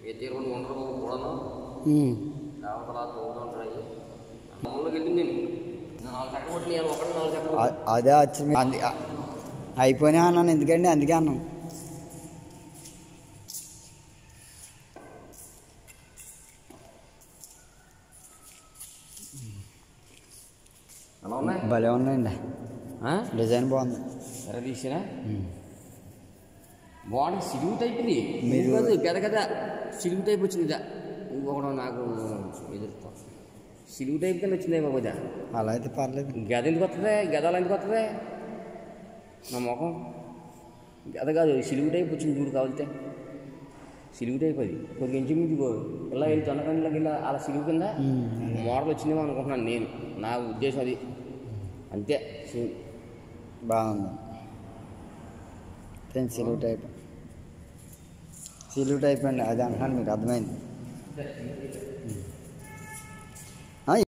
ఏ తీరుని ఉండరు బాబు కూడాను ఉమ్. దేవతలా తోడుంటాయి మామూలుగా వెళ్ళింది నేను నాలుగు చక్ర కొట్టి ఒకటి నాలుగు చక్ర అ- అదే వచ్చింది అంది అయిపోయినా అన్నాను ఎందుకండి అందుకే అన్నాను ఎలా ఉన్నాయి భలే ఉన్నాయండి ఆ? డిజైన్ బాగుంది ఎర్ర తీసినా ఉమ్. బాగుంది సిలువు టైప్ ఇది మీరు- మీరు కాదు గద గద సిలువు టైప్ వచ్చింది ఇదా ఇంకొకటి నాకు ఎదురుతా సిలువు టైప్ కింద వచ్చిందే బాబు ఇదా అలా అయితే పర్లేదు గద ఎందుకు వస్తుంది గదాలు ఎందుకు వస్తుంది నా ముఖం గద కాదు సిలువు టైప్ వచ్చింది చూడు కావాలితే సిలువు టైప్ అది కొద్దిగా ఇంచుమించు ఇలా వెళ్ళి తొండకంలోకి వెళ్ళి అలా సిలువు కింద ఉమ్. మోడల్ వచ్చిందేమో అనుకుంటున్నాను నేను నా ఉద్దేశం అది అంతే సేమ్ బాగుంది పెన్ సిలువు టైప్ సిలువు టైప్ అండి అది అంటున్నాను మీకు అర్థమైంది